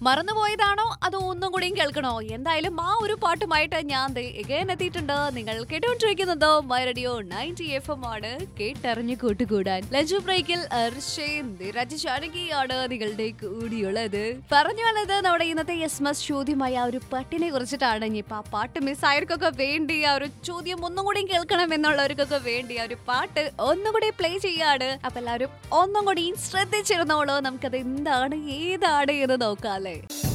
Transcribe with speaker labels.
Speaker 1: മറന്നുപോയതാണോ അതോ ഒന്നും കൂടിയും കേൾക്കണോ എന്തായാലും ആ ഒരു പാട്ടുമായിട്ട് ഞാൻ ദേ again എത്തിയിട്ടുണ്ട് നിങ്ങൾ കേട്ടുകൊണ്ടിരിക്കുന്നത് my radio ninety F M ആണ് കേട്ടറിഞ്ഞു കൂട്ടുകൂടാൻ ലഞ്ച് ബ്രേക്കിൽ അർഷയും നിരജ് ജാനകിയാണ് നിങ്ങളുടെ കൂടിയുള്ളത് പറഞ്ഞു വന്നത് നമ്മുടെ ഇന്നത്തെ എസ് മസ് ചോദ്യമായ ആ ഒരു പാട്ടിനെ കുറിച്ചിട്ടാണ് ഇനിയിപ്പോ ആ പാട്ട് മിസ്സായവർക്കൊക്കെ വേണ്ടി ആ ഒരു ചോദ്യം ഒന്നും കൂടി കേൾക്കണം എന്നുള്ളവർക്കൊക്കെ വേണ്ടി ആ ഒരു പാട്ട് ഒന്നുകൂടി പ്ലേ ചെയ്യാണ് അപ്പൊ എല്ലാവരും ഒന്നും കൂടി ശ്രദ്ധിച്ചിരുന്നോളൂ നമുക്കത് എന്താണ് ഏതാണ് എന്ന് നോക്കാം അല്ലേ